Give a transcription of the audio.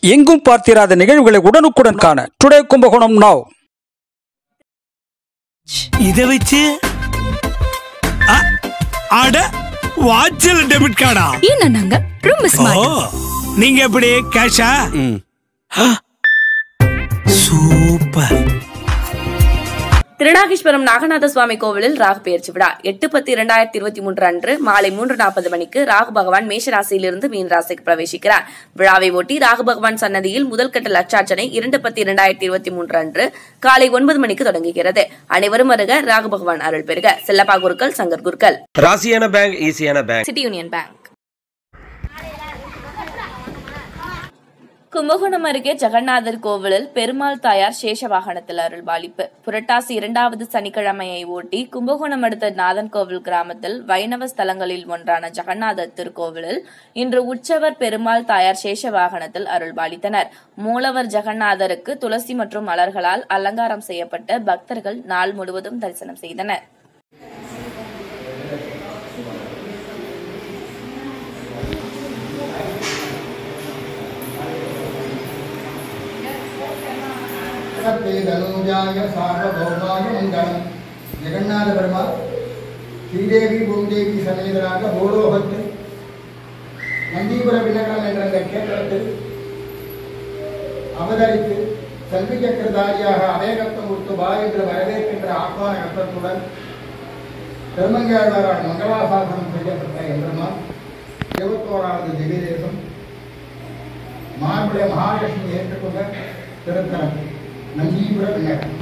எங்கும் பார்த்திராத நிகழ்வுகளை உடனுக்குடன் காண டுடே கும்பகோணம் நாவ் இத வச்சு அ- அட வாட்சில் டெபிட் கார்டா ஏன்னா நாங்க ரொம்ப ஓ ஸ்மார்ட் நீங்க எப்படி கேஷா சூப்பர் திருநாகேஸ்வரம் நாகநாத சுவாமி கோவிலில் ராகு பெயர்ச்சி விழா எட்டு பத்து இரண்டாயிரத்தி இருபத்தி மூன்று அன்று மாலை மூன்று நாற்பது மணிக்கு ராகு பகவான் மேஷ ராசியிலிருந்து மீன் ராசிக்கு பிரவேசிக்கிறார் விழாவை ஒட்டி ராகு பகவான் சன்னதியில் முதல் கட்ட லட்சார்ச்சனை இரண்டு பத்து இரண்டாயிரத்தி இருபத்தி மூன்று அன்று காலை ஒன்பது மணிக்கு தொடங்குகிறது அனைவரும் வருக ராகு பகவான் அருள் பெறுக செல்லப்பா குருக்கள் சங்கர் குருக்கள் ராசியான பேங்க் ஈஸியான bank city union bank Kumbakonam அருகே ஜெகநாதர் கோவிலில் பெருமாள் தாயார் சேஷ வாகனத்தில் அருள்பாலிப்பு புரட்டாசி இரண்டாவது சனிக்கிழமையை ஒட்டி கும்பகோணம் அடுத்த நாதன் கோவில் கிராமத்தில் வைணவ ஸ்தலங்களில் ஒன்றான ஜெகநாதர் திருக்கோவிலில் இன்று உற்சவர் பெருமாள் தாயார் சேஷ வாகனத்தில் அருள்பாலித்தனர் மூலவர் ஜெகநாதருக்கு துளசி மற்றும் மலர்களால் அலங்காரம் செய்யப்பட்ட பக்தர்கள் நாள் முழுவதும் தரிசனம் செய்தனர் தனூஜாய சார்வபௌமாய மங்களம் ஜெகநாத பெருமாள் ஸ்ரீதேவி பூந்தேவி சமேதராக பூலோகத்தில் நந்தீபுர விண்ணகரம் என்ற அந்த கேத்திரத்தில் அவதரித்து செல்வி சக்கரதாரியாக அபேகத்தம் உத்துபா என்று வரவேற்கின்ற ஆத்மான கட்டத்துடன் பெருமங்காழ்வாரால் மங்களாசாசனம் செய்யப்பட்ட எம்பெருமான் இருபத்தோராவது திவ்யதேசம் மார்புடைய மகாலட்சுமி ஏற்றுக்கொண்ட திருத்தலம் நந்தீபுர விண்ணகம்